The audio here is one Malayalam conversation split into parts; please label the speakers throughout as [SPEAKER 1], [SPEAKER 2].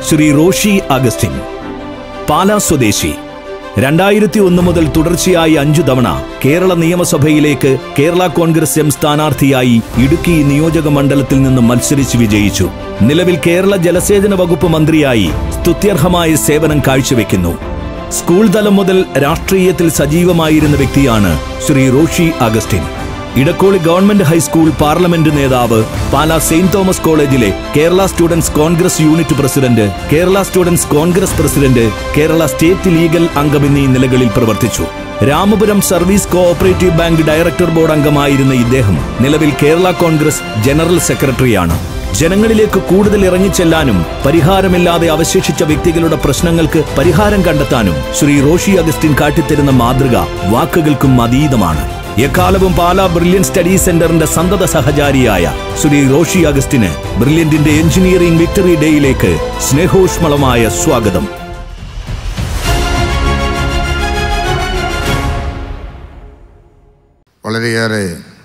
[SPEAKER 1] ശ്രീ റോഷി അഗസ്റ്റിൻ പാലാ സ്വദേശി രണ്ടായിരത്തി ഒന്ന് മുതൽ തുടർച്ചയായി അഞ്ചു തവണ കേരള നിയമസഭയിലേക്ക് കേരള കോൺഗ്രസ് എം സ്ഥാനാർത്ഥിയായി ഇടുക്കി നിയോജക മണ്ഡലത്തിൽ നിന്ന് മത്സരിച്ച് വിജയിച്ചു നിലവിൽ കേരള ജലസേചന വകുപ്പ് മന്ത്രിയായി സ്തുത്യർഹമായ സേവനം കാഴ്ചവെക്കുന്നു സ്കൂൾ തലം മുതൽ രാഷ്ട്രീയത്തിൽ സജീവമായിരുന്ന വ്യക്തിയാണ് Shri Roshi Augustine Idakkoli government high school parliament നേതാവ് പാലാ സെയിന്റ് തോമസ് കോളേജിലെ Kerala students Congress unit president Kerala students Congress president Kerala state legal അംഗം എന്നീ നിലകളിൽ പ്രവർത്തിച്ചു Ramapuram service cooperative bank director board അംഗമായിരുന്ന ഇദ്ദേഹം നിലവിൽ കേരള കോൺഗ്രസ് ജനറൽ സെക്രട്ടറിയാണ് ജനങ്ങളിലേക്ക് കൂടുതൽ ഇറങ്ങിച്ചെല്ലാനും പരിഹാരമില്ലാതെ അവശേഷിച്ച വ്യക്തികളുടെ പ്രശ്നങ്ങൾക്ക് പരിഹാരം കണ്ടെത്താനും ശ്രീ റോഷി അഗസ്റ്റിൻ കാട്ടിത്തരുന്ന മാതൃക വാക്കുകൾക്കും അതീതമാണ് എക്കാലവും പാലാ ബ്രില്യൻ സ്റ്റഡി സെന്ററിന്റെ സന്തത സഹചാരിയായ ശ്രീ റോഷി അഗസ്റ്റിന് ബ്രില്യന്റിന്റെ എഞ്ചിനീയറിംഗ് വിക്ടറി ഡേയിലേക്ക് സ്നേഹോഷ്മളമായ സ്വാഗതം
[SPEAKER 2] വളരെയേറെ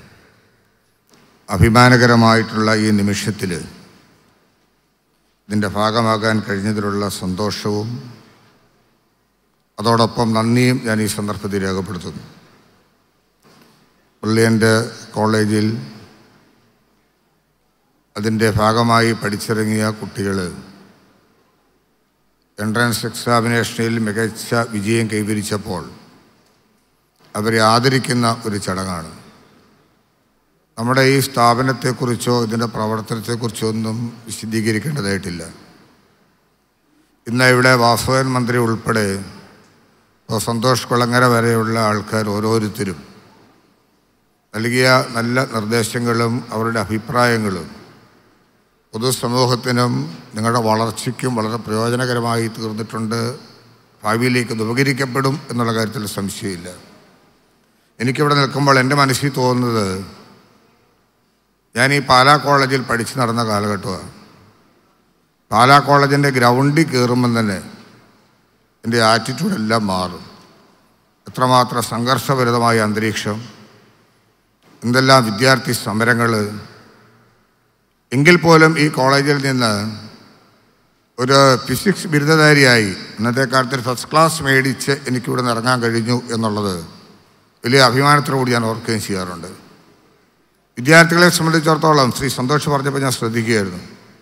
[SPEAKER 2] അഭിമാനകരമായിട്ടുള്ള ഈ നിമിഷത്തിൽ ഇതിൻ്റെ ഭാഗമാകാൻ കഴിഞ്ഞതിലുള്ള സന്തോഷവും അതോടൊപ്പം നന്ദിയും ഞാൻ ഈ സന്ദർഭത്തിൽ രേഖപ്പെടുത്തുന്നു ബ്രില്യൻ്റ് കോളേജിൽ അതിൻ്റെ ഭാഗമായി പഠിച്ചിറങ്ങിയ കുട്ടികൾ എൻട്രൻസ് എക്സാമിനേഷനിൽ മികച്ച വിജയം കൈവരിച്ചപ്പോൾ അവരെ ആദരിക്കുന്ന ഒരു ചടങ്ങാണ് നമ്മുടെ ഈ സ്ഥാപനത്തെക്കുറിച്ചോ ഇതിൻ്റെ പ്രവർത്തനത്തെക്കുറിച്ചോ ഒന്നും വിശദീകരിക്കേണ്ടതായിട്ടില്ല ഇന്ന് ഇവിടെ വാസവൻ മന്ത്രി ഉൾപ്പെടെ ഇപ്പോൾ സന്തോഷ് കുളങ്ങര വരെയുള്ള ആൾക്കാർ ഓരോരുത്തരും നൽകിയ നല്ല നിർദ്ദേശങ്ങളും അവരുടെ അഭിപ്രായങ്ങളും പൊതുസമൂഹത്തിനും നിങ്ങളുടെ വളർച്ചയ്ക്കും വളരെ പ്രയോജനകരമായി തീർന്നിട്ടുണ്ട് ഭാവിയിലേക്ക് ഇത് ഉപകരിക്കപ്പെടും എന്നുള്ള കാര്യത്തിൽ സംശയമില്ല എനിക്കിവിടെ നിൽക്കുമ്പോൾ എൻ്റെ മനസ്സിൽ തോന്നുന്നത് ഞാൻ ഈ പാലാ കോളേജിൽ പഠിച്ചു നടന്ന കാലഘട്ടമാണ് പാലാ കോളേജിൻ്റെ ഗ്രൗണ്ടിൽ കയറുമ്പം തന്നെ എൻ്റെ ആറ്റിറ്റ്യൂഡെല്ലാം മാറും എത്രമാത്രം സംഘർഷഭരിതമായ അന്തരീക്ഷം എന്തെല്ലാം വിദ്യാർത്ഥി സമരങ്ങൾ എങ്കിൽ പോലും ഈ കോളേജിൽ നിന്ന് ഒരു ഫിസിക്സ് ബിരുദധാരിയായി ഇന്നത്തെ കാലത്തിൽ ഫസ്റ്റ് ക്ലാസ് മേടിച്ച് എനിക്കിവിടെ നിന്ന് ഇറങ്ങാൻ കഴിഞ്ഞു എന്നുള്ളത് വലിയ അഭിമാനത്തോടുകൂടി ഞാൻ ഓർക്കുകയും ചെയ്യാറുണ്ട് വിദ്യാർത്ഥികളെ സംബന്ധിച്ചിടത്തോളം ശ്രീ സന്തോഷ് പറഞ്ഞപ്പോൾ ഞാൻ ശ്രദ്ധിക്കുകയായിരുന്നു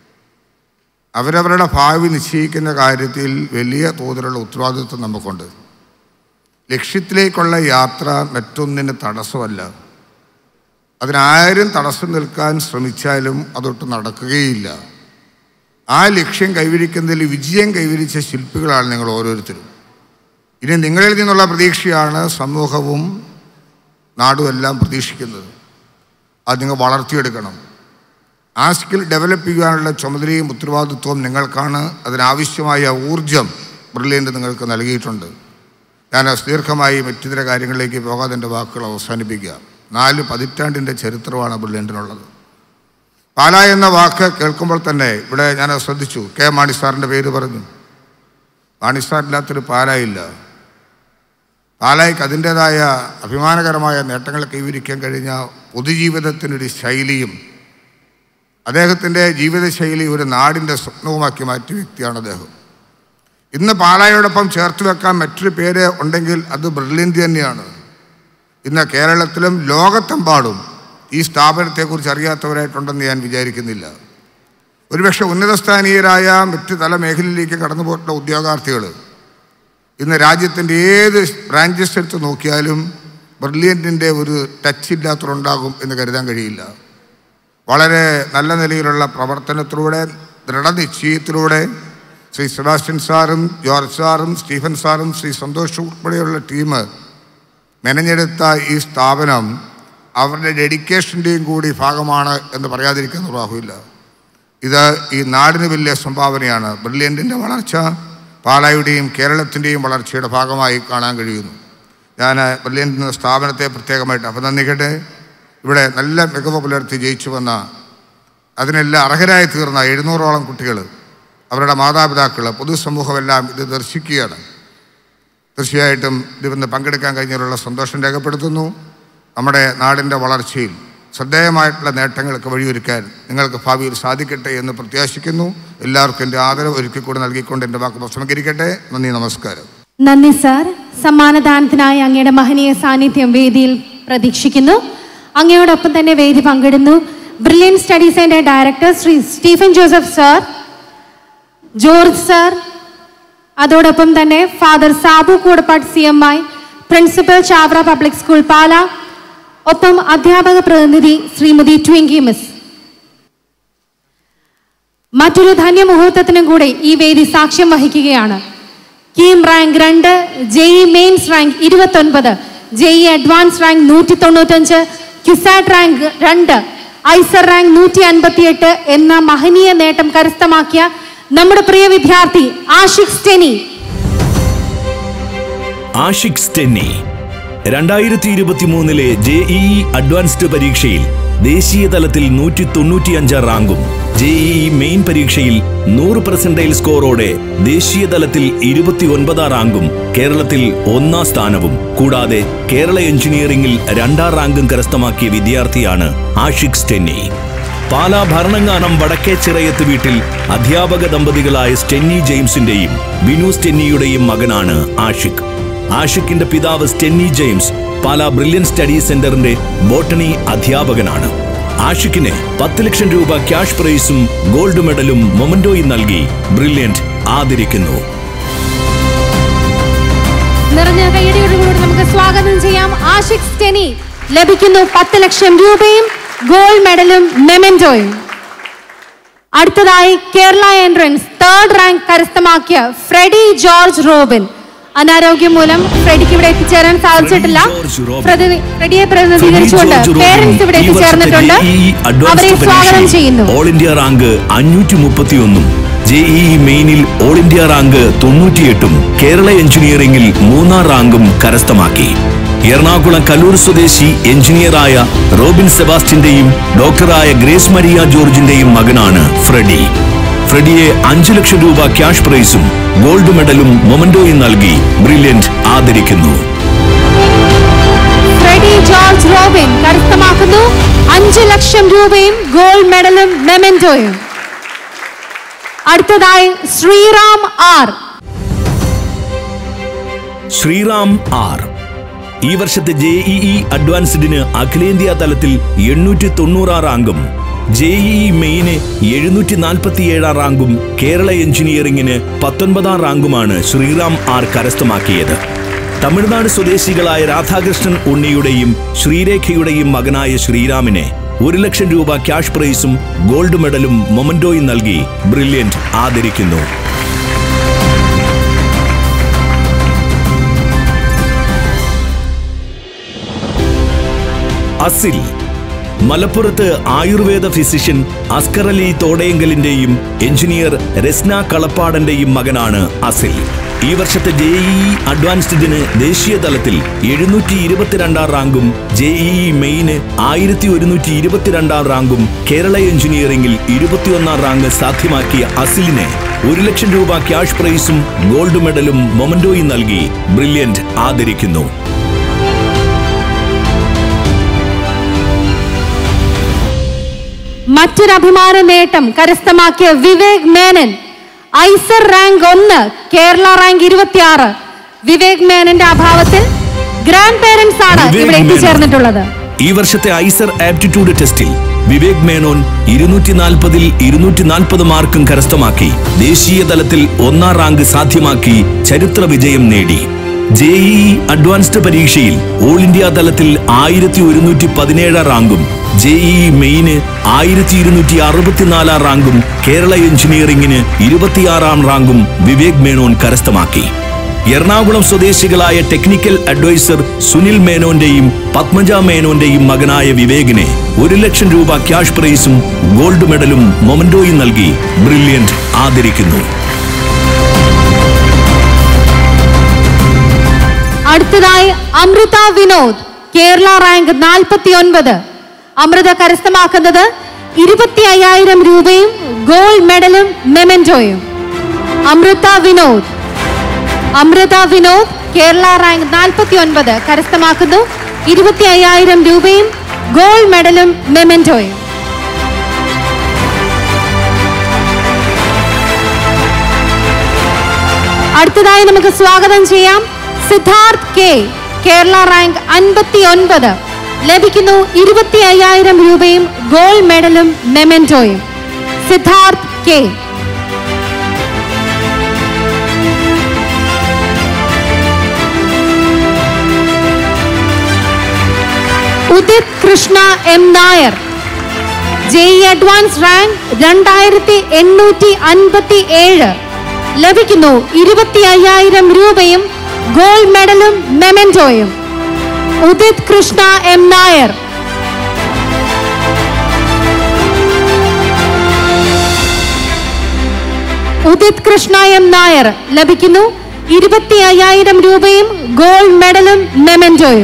[SPEAKER 2] അവരവരുടെ ഭാവി നിശ്ചയിക്കുന്ന കാര്യത്തിൽ വലിയ തോതിലുള്ള ഉത്തരവാദിത്വം നമുക്കുണ്ട് ലക്ഷ്യത്തിലേക്കുള്ള യാത്ര മറ്റൊന്നിന് തടസ്സമല്ല അതിനാരും തടസ്സം നിൽക്കാൻ ശ്രമിച്ചാലും അതൊട്ട് നടക്കുകയില്ല ആ ലക്ഷ്യം കൈവരിക്കുന്നതിൽ വിജയം കൈവരിച്ച ശില്പികളാണ് നിങ്ങൾ ഓരോരുത്തരും ഇനി നിങ്ങളിൽ നിന്നുള്ള പ്രതീക്ഷയാണ് സമൂഹവും നാടും എല്ലാം പ്രതീക്ഷിക്കുന്നത് അത് നിങ്ങൾ വളർത്തിയെടുക്കണം ആ സ്കിൽ ഡെവലപ്പ് ചെയ്യാനുള്ള ചുമതലയും ഉത്തരവാദിത്വവും നിങ്ങൾക്കാണ് അതിനാവശ്യമായ ഊർജം ബ്രില്യൻ്റ് നിങ്ങൾക്ക് നൽകിയിട്ടുണ്ട് ഞാൻ ദീർഘമായി മറ്റിതര കാര്യങ്ങളിലേക്ക് പോകാതെ എൻ്റെ വാക്കുകൾ അവസാനിപ്പിക്കുക നാല് പതിറ്റാണ്ടിൻ്റെ ചരിത്രമാണ് ബ്രില്യൻറ്റിനുള്ളത് പാല എന്ന വാക്ക് കേൾക്കുമ്പോൾ തന്നെ ഇവിടെ ഞാൻ ശ്രദ്ധിച്ചു കെ മാണി സാറിൻ്റെ പേര് പറഞ്ഞു മാണി സാറില്ലാത്തൊരു പാലായില്ല പാലായ്ക്ക് അതിൻ്റെതായ അഭിമാനകരമായ നേട്ടങ്ങൾ കൈവരിക്കാൻ കഴിഞ്ഞ പൊതുജീവിതത്തിനൊരു ശൈലിയും അദ്ദേഹത്തിൻ്റെ ജീവിതശൈലി ഒരു നാടിൻ്റെ സ്വപ്നവുമാക്കി മാറ്റിയ വ്യക്തിയാണ് അദ്ദേഹം ഇന്ന് പാലായോടൊപ്പം ചേർത്ത് വെക്കാൻ മറ്റൊരു പേര് ഉണ്ടെങ്കിൽ അത് ബ്രില്യൻ്റ് തന്നെയാണ് ഇന്ന് കേരളത്തിലും ലോകത്തെമ്പാടും ഈ സ്ഥാപനത്തെക്കുറിച്ച് അറിയാത്തവരായിട്ടുണ്ടെന്ന് ഞാൻ വിചാരിക്കുന്നില്ല ഒരുപക്ഷെ ഉന്നതസ്ഥാനീയരായ മറ്റ് തല മേഖലയിലേക്ക് കടന്നു പോയിട്ടുള്ള ഉദ്യോഗാർത്ഥികൾ ഇന്ന് രാജ്യത്തിൻ്റെ ഏത് ബ്രാഞ്ചസ് എടുത്ത് നോക്കിയാലും ബ്രില്യൻറ്റിൻ്റെ ഒരു ടച്ച് ഇല്ലാത്തവരുണ്ടാകും എന്ന് കരുതാൻ കഴിയില്ല വളരെ നല്ല നിലയിലുള്ള പ്രവർത്തനത്തിലൂടെ ദൃഢനിശ്ചയത്തിലൂടെ ശ്രീ സെബാസ്റ്റ്യൻ സാറും ജോർജ് സാറും സ്റ്റീഫൻ സാറും ശ്രീ സന്തോഷ് ഉൾപ്പെടെയുള്ള ടീം മെനഞ്ഞെടുത്ത ഈ സ്ഥാപനം അവരുടെ ഡെഡിക്കേഷൻ്റെയും കൂടി ഭാഗമാണ് എന്ന് പറയാതിരിക്കാൻ നിർവാഹമില്ല ഇത് ഈ നാടിന് വലിയ സംഭാവനയാണ് ബ്രില്യൻറ്റിൻ്റെ വളർച്ച പാലായുടെയും കേരളത്തിൻ്റെയും വളർച്ചയുടെ ഭാഗമായി കാണാൻ കഴിയുന്നു ഞാൻ ബ്രില്യൻ്റ് എന്ന സ്ഥാപനത്തെ പ്രത്യേകമായിട്ട് അഭിനന്ദിക്കട്ടെ ഇവിടെ നല്ല മികവ് പുലർത്തി ജയിച്ചു വന്ന അതിനെല്ലാം അർഹരായി തീർന്ന എഴുന്നൂറോളം കുട്ടികൾ അവരുടെ മാതാപിതാക്കൾ പൊതുസമൂഹമെല്ലാം ഇത് ദർശിക്കുകയാണ് തീർച്ചയായിട്ടും ഇതിന്ന് പങ്കെടുക്കാൻ കഴിഞ്ഞതിലുള്ള സന്തോഷം രേഖപ്പെടുത്തുന്നു നമ്മുടെ നാടിൻ്റെ വളർച്ചയിൽ ശ്രദ്ധേയമായിട്ടുള്ള നേട്ടങ്ങൾക്ക് വഴിയൊരുക്കാൻ നിങ്ങൾക്ക് ഭാവിയിൽ സാധിക്കട്ടെ എന്ന് പ്രത്യാശിക്കുന്നു എല്ലാവർക്കും എൻ്റെ ആദരവ് ഒരിക്കൽ കൂടി നൽകിക്കൊണ്ട് എൻ്റെ വാക്ക് ഉപസംഹരിക്കട്ടെ നന്ദി നമസ്കാരം
[SPEAKER 3] നന്ദി സാർ സമ്മാനദാനത്തിനായി അങ്ങയുടെ മഹനീയ സാന്നിധ്യം വേദിയിൽ പ്രതീക്ഷിക്കുന്നു അങ്ങയോടൊപ്പം തന്നെ വേദി പങ്കിടുന്നു ബ്രില്യൻ സ്റ്റഡീസിന്റെ director Shri Stephen Joseph sir George sir അതോടൊപ്പം തന്നെ father Sabu Koodappad C M I principal Chavara public school Pala ഒപ്പം അധ്യാപക പ്രതിനിധി ശ്രീമതി ട്വിങ്കി മിസ് മറ്റൊരു ധന്യമുഹൂർത്തത്തിനും കൂടെ ഈ വേദി സാക്ഷ്യം വഹിക്കുകയാണ് കീം റാങ്ക് രണ്ട് ജെഇ മെയിൻസ് റാങ്ക് ഇരുപത്തൊൻപത് ജെഇ അഡ്വാൻസ് റാങ്ക് നൂറ്റി തൊണ്ണൂറ്റഞ്ച് ക്യുസാറ്റ് റാങ്ക് രണ്ട് ഐസർ റാങ്ക് നൂറ്റി അൻപത്തിയെട്ട് എന്ന മഹനീയ നേട്ടം കരസ്ഥമാക്കിയ നമ്മുടെ പ്രിയ വിദ്യാർത്ഥി ആഷിഖ് സ്റ്റെനി
[SPEAKER 1] ആഷിഖ് സ്റ്റെന്നി രണ്ടായിരത്തി ഇരുപത്തി മൂന്നിലെ ജെഇഇ അഡ്വാൻസ്ഡ് പരീക്ഷയിൽ ദേശീയ തലത്തിൽ നൂറ്റി തൊണ്ണൂറ്റിയഞ്ചാം റാങ്കും ജെഇഇ മെയിൻ പരീക്ഷയിൽ നൂറ് പെർസെന്റൈൽ സ്കോറോടെ ദേശീയ തലത്തിൽ ഇരുപത്തി ഒൻപതാം റാങ്കും കേരളത്തിൽ ഒന്നാം സ്ഥാനവും കൂടാതെ കേരള എഞ്ചിനീയറിംഗിൽ രണ്ടാം റാങ്കും കരസ്ഥമാക്കിയ വിദ്യാർത്ഥിയാണ് ആഷിഖ് സ്റ്റെന്നി പാലാ ഭരണങ്ങാനം വടക്കേ ചിറയത്ത് വീട്ടിൽ അധ്യാപക ദമ്പതികളായ സ്റ്റെന്നി ജെയിംസിന്റെയും ബിനു സ്റ്റെന്നിയുടെയും മകനാണ് ആഷിഖ് ആഷിഖിന്റെ പിതാവ് സ്റ്റെന്നി ജെയിംസ് പാലാ ബ്രില്യൻ സ്റ്റഡി സെന്ററിന്റെ ബോട്ടണി അധ്യാപകനാണ് ആഷിഖിന് പത്ത് ലക്ഷം രൂപ ക്യാഷ് പ്രൈസും ഗോൾഡ് മെഡലും മൊമന്റോയും നൽകി ബ്രില്യന്റ് ആദരിക്കുന്നു
[SPEAKER 3] നിറഞ്ഞ കയ്യടിയോടുകൂടി നമുക്ക് സ്വാഗതം ചെയ്യാം ആഷിഖ് സ്റ്റെനി ലഭിക്കുന്നു പത്ത് ലക്ഷം രൂപയും ഗോൾഡ് മെഡലും മെമെന്റോയും അടുത്തതായി കേരള എൻട്രൻസ് തേർഡ് റാങ്ക് കരസ്ഥമാക്കിയ ഫ്രെഡി ജോർജ് റോബിൻ അനാരോഗ്യം മൂലം ഫ്രെഡിക്ക് ഇവിടെ എത്തിച്ചേരാൻ സാധിച്ചിട്ടില്ല
[SPEAKER 1] ജോർജ് റോബിൻ.
[SPEAKER 3] പ്രതി- ഫ്രെഡിയെ പ്രതിനിധീകരിച്ചുകൊണ്ട് പേരൻസ് ഇവിടെ എത്തിച്ചേർന്നിട്ടുണ്ട് അവരെ സ്വാഗതം ചെയ്യുന്നു
[SPEAKER 1] ഓൾ ഇന്ത്യ റാങ്ക് അഞ്ഞൂറ്റി മുപ്പത്തിയൊന്നും ജെഇഇ മെയിനിൽ ഓൾ ഇന്ത്യ റാങ്ക് തൊണ്ണൂറ്റിയെട്ടും കേരള എഞ്ചിനീയറിംഗിൽ മൂന്നാം റാങ്കും കരസ്ഥമാക്കി എറണാകുളം കല്ലൂർ സ്വദേശി എഞ്ചിനീയറായ റോബിൻ സെബാസ്റ്റിന്റെയും ഡോക്ടറായ ഗ്രേസ് മരിയ ജോർജിന്റെയും മകനാണ് ഫ്രെഡി ഫ്രെഡിയെ അഞ്ചു ലക്ഷം രൂപ ക്യാഷ് പ്രൈസും ഗോൾഡ് മെഡലും മൊമന്റോയും നൽകി ബ്രില്യന്റ് ആദരിക്കുന്നു
[SPEAKER 3] ഫ്രെഡി ജോർജ് റോബിൻ കരസ്ഥമാക്കുന്നു അഞ്ച് ലക്ഷം രൂപയും ഗോൾഡ് മെഡലും മെമെന്റോയും അടുത്തതായി ശ്രീറാം ആർ
[SPEAKER 1] ശ്രീറാം ആർ ഈ വർഷത്തെ ജെഇഇ അഡ്വാൻസ്ഡിന് അഖിലേന്ത്യാ തലത്തിൽ എണ്ണൂറ്റി തൊണ്ണൂറാം റാങ്കും ജെഇഇ മെയിന് എഴുന്നൂറ്റി നാൽപ്പത്തിയേഴാം റാങ്കും കേരള എഞ്ചിനീയറിംഗിന് പത്തൊൻപതാം റാങ്കുമാണ് ശ്രീറാം ആർ കരസ്ഥമാക്കിയത് തമിഴ്നാട് സ്വദേശികളായ രാധാകൃഷ്ണൻ ഉണ്ണിയുടെയും ശ്രീരേഖയുടെയും മകനായ ശ്രീരാമിനെ ഒരു ലക്ഷം രൂപ ക്യാഷ് പ്രൈസും ഗോൾഡ് മെഡലും മൊമന്റോയും നൽകി ബ്രില്യന്റ് ആദരിക്കുന്നു അസിൽ മലപ്പുറത്ത് ആയുർവേദ ഫിസിഷ്യൻ അസ്കർ അലി തോടയങ്കലിന്റെയും എഞ്ചിനീയർ രസ്ന കളപ്പാടന്റെയും മകനാണ് അസിൽ ഈ വർഷത്തെ ജെഇഇ അഡ്വാൻസ്ഡിന് ദേശീയ തലത്തിൽ എഴുന്നൂറ്റി ഇരുപത്തിരണ്ടാം റാങ്കും ജെഇഇ മെയിന് ആയിരത്തി ഒരുന്നൂറ്റി ഇരുപത്തിരണ്ടാം റാങ്കും കേരള എഞ്ചിനീയറിംഗിൽ ഇരുപത്തിയൊന്നാം റാങ്ക് സാധ്യമാക്കിയ അസിലിനെ ഒരു ലക്ഷം രൂപ ക്യാഷ് പ്രൈസും ഗോൾഡ് മെഡലും മൊമന്റോയും നൽകി ബ്രില്യന്റ് ആദരിക്കുന്നു
[SPEAKER 3] മറ്റൊരു അഭിമാന നേട്ടം കരസ്ഥമാക്കിയ വിവേക് മേനൻ ഐസർ റാങ്ക് ഒന്ന് കേരള റാങ്ക് ഇരുപത്തിയാറ് വിവേക് മേനന്റെ അഭാവത്തിൽ ഗ്രാൻഡ് പേരൻസ് ആണ്
[SPEAKER 1] വിവേക്
[SPEAKER 3] ഇവിടെ
[SPEAKER 1] മേനൻ.
[SPEAKER 3] എത്തിച്ചേർന്നിട്ടുള്ളത്
[SPEAKER 1] ഈ വർഷത്തെ ഐസർ ആപ്റ്റിറ്റ്യൂഡ് ടെസ്റ്റിൽ വിവേക് മേനോൻ ഇരുന്നൂറ്റി നാൽപ്പതിൽ ഇരുന്നൂറ്റി നാൽപ്പത് മാർക്കും കരസ്ഥമാക്കി ദേശീയ തലത്തിൽ ഒന്നാം റാങ്ക് സാധ്യമാക്കി ചരിത്ര വിജയം നേടി ജെഇഇ അഡ്വാൻസ്ഡ് പരീക്ഷയിൽ ഓൾ ഇന്ത്യ തലത്തിൽ ആയിരത്തി ഒരുന്നൂറ്റി പതിനേഴാം റാങ്കും ജെഇഇ മെയിന് ആയിരത്തി ഇരുന്നൂറ്റി അറുപത്തിനാലാം റാങ്കും കേരള എഞ്ചിനീയറിംഗിന് ഇരുപത്തിയാറാം റാങ്കും വിവേക് മേനോൻ കരസ്ഥമാക്കി എറണാകുളം സ്വദേശികളായ ടെക്നിക്കൽ അഡ്വൈസർ സുനിൽ മേനോന്റെയും പത്മജ മേനോന്റെയും മകനായ വിവേകിനെ ഒരു ലക്ഷം രൂപ ക്യാഷ് പ്രൈസും ഗോൾഡ് മെഡലും മൊമന്റോയും നൽകി ബ്രില്യന്റ് ആദരിക്കുന്നു
[SPEAKER 3] അടുത്തതായി അമൃത വിനോദ് കേരള റാങ്ക് നാൽപ്പത്തി ഒൻപത് അമൃത കരസ്ഥമാക്കുന്നത് ഇരുപത്തി അയ്യായിരം രൂപയും ഗോൾഡ് മെഡലും മെമെന്റോയും അമൃത വിനോദ് അമൃത വിനോദ് കേരള റാങ്ക് നാൽപ്പത്തി ഒൻപത് കരസ്ഥമാക്കുന്നു ഇരുപത്തി അയ്യായിരം രൂപയും ഗോൾഡ് മെഡലും മെമെന്റോയും അടുത്തതായി നമുക്ക് സ്വാഗതം ചെയ്യാം സിദ്ധാർത്ഥ് കെ കേരള റാങ്ക് അൻപത്തി ഒൻപത് ലഭിക്കുന്നു ഇരുപത്തി അയ്യായിരം രൂപയും ഗോൾഡ് മെഡലും മെമെന്റോയും Siddharth K Udit Krishna M Nair JEE advance rank രണ്ടായിരത്തി എണ്ണൂറ്റി അൻപത്തി ഏഴ് ലഭിക്കുന്നു ഇരുപത്തി അയ്യായിരം രൂപയും ഗോൾഡ് മെഡലും മെമെന്റോയും ഉദിത് കൃഷ്ണ എം നായർ ഉദിത് കൃഷ്ണ എം നായർ ലഭിക്കുന്നു ഇരുപത്തി അയ്യായിരം രൂപയും ഗോൾഡ് മെഡലും മെമെന്റോയും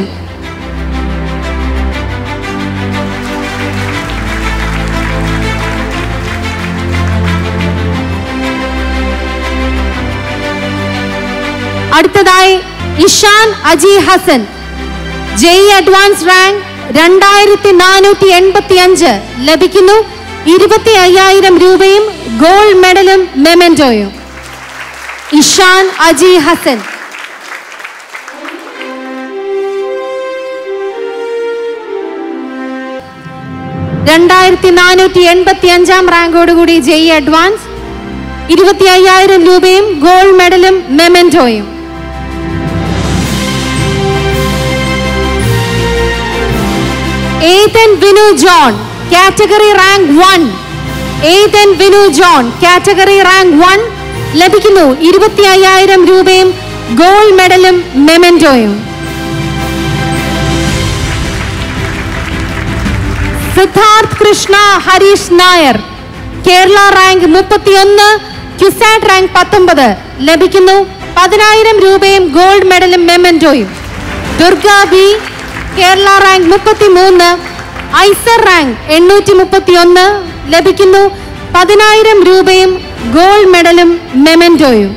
[SPEAKER 3] അടുത്തതായി Ishan Aji Hasan JEE advance rank രണ്ടായിരത്തി നാനൂറ്റി എൺപത്തി അഞ്ച് ലഭിക്കുന്നു ഇരുപത്തി അയ്യായിരം രൂപയും ഗോൾഡ് മെഡലും മെമെന്റോയും ഇഷാൻ അജി ഹസൻ രണ്ടായിരത്തി നാനൂറ്റി എൺപത്തി അഞ്ചാം റാങ്കോടുകൂടി ജെഇ അഡ്വാൻസ് ഇരുപത്തി അയ്യായിരം രൂപയും ഗോൾഡ് മെഡലും മെമെന്റോയും Ethan Vinu John category rank one Ethan Vinu John category rank one ലഭിക്കുന്നു ഇരുപത്തി അയ്യായിരം രൂപയും ഗോൾഡ് മെഡലും മെമെന്റോയും സിദ്ധാർത്ഥ് കൃഷ്ണ ഹരീഷ് നായർ കേരള റാങ്ക് മുപ്പത്തിയൊന്ന് ക്യുസാറ്റ് റാങ്ക് പത്തൊമ്പത് ലഭിക്കുന്നു പതിനായിരം രൂപയും ഗോൾഡ് മെഡലും മെമെന്റോയും ദുർഗ ബി കേരള റാങ്ക് മുപ്പത്തിമൂന്ന് ഐസർ റാങ്ക് എണ്ണൂറ്റി മുപ്പത്തിയൊന്ന് ലഭിക്കുന്നു പതിനായിരം രൂപയും ഗോൾഡ് മെഡലും മെമെന്റോയും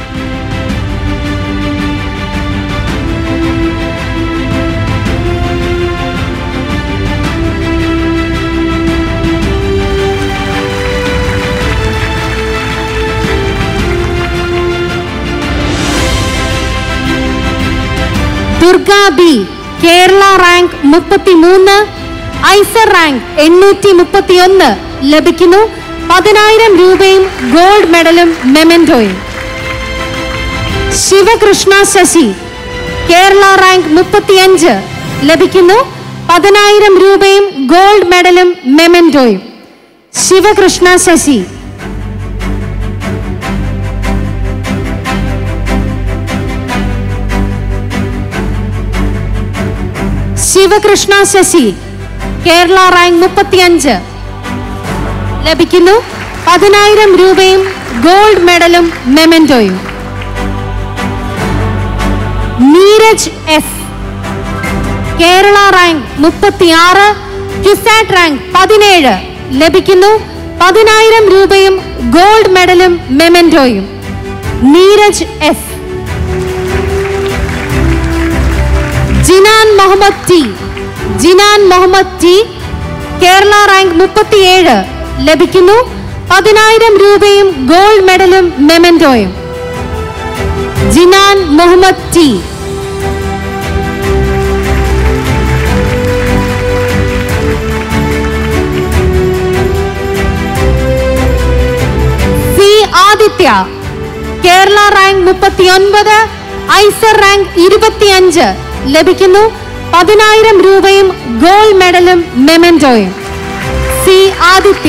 [SPEAKER 3] ദുർഗ ബി കേരള റാങ്ക് മുപ്പത്തിമൂന്ന് ഐസർ റാങ്ക് എണ്ണൂറ്റി മുപ്പത്തിയൊന്ന് ലഭിക്കുന്നു പതിനായിരം രൂപയും ഗോൾഡ് മെഡലും മെമെന്റോയും ശിവകൃഷ്ണ ശശി കേരള റാങ്ക് മുപ്പത്തിയഞ്ച് ലഭിക്കുന്നു പതിനായിരം രൂപയും ഗോൾഡ് മെഡലും മെമെന്റോയും ശിവകൃഷ്ണ ശശി ശിവകൃഷ്ണ ശശി കേരള റാങ്ക് മുപ്പത്തിയഞ്ച് ലഭിക്കുന്നു പതിനായിരം രൂപയും ഗോൾഡ് മെഡലും മെമെന്റോയും നീരജ് എസ് കേരള റാങ്ക് മുപ്പത്തിയാറ് ക്യുസാറ്റ് റാങ്ക് പതിനേഴ് ലഭിക്കുന്നു പതിനായിരം രൂപയും ഗോൾഡ് മെഡലും മെമെന്റോയും Neeraj S Jinan Muhammad T Jinan Muhammad T Kerala rank മുപ്പത്തിയേഴ് ലഭിക്കുന്നു പതിനായിരം രൂപയും ഗോൾഡ് മെഡലും മെമെന്റോയും Jinan Muhammad T C Aditya Kerala rank മുപ്പത്തിയൊൻപത് ഐസർ റാങ്ക് ഇരുപത്തിയഞ്ച് ലഭിക്കുന്നു പതിനായിരം രൂപയും ഗോൾഡ് മെഡലും മെമെന്റോയും C Aditya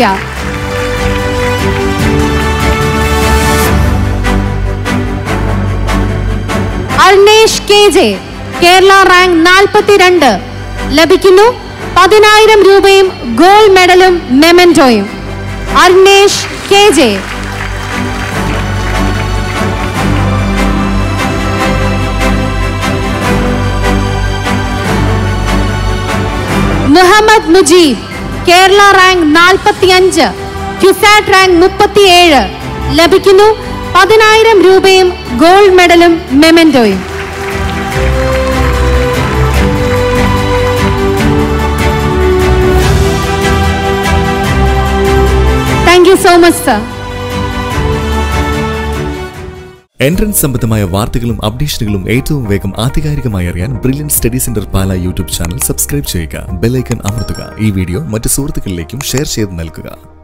[SPEAKER 3] Arnesh K J Kerala rank നാൽപ്പത്തിരണ്ട് ലഭിക്കുന്നു പതിനായിരം രൂപയും ഗോൾഡ് മെഡലും മെമെന്റോയും Arnesh K J Muhammad Mujeeb Kerala rank നാൽപ്പത്തിയഞ്ച് ക്യുസാറ്റ് റാങ്ക് മുപ്പത്തിയേഴ് ലഭിക്കുന്നു പതിനായിരം രൂപയും ഗോൾഡ് മെഡലും മെമെന്റോയും thank you so much sir
[SPEAKER 4] entrance സംബന്ധമായ വാർത്തകളും അപ്ഡേഷനുകളും ഏറ്റവും വേഗം ആധികാരികമായി അറിയാൻ brilliant study centre Pala YouTube channel subscribe ചെയ്യുക ബെല്ലൈക്കൺ അമർത്തുക ഈ വീഡിയോ മറ്റ് സുഹൃത്തുക്കളിലേക്കും ഷെയർ ചെയ്ത് നൽകുക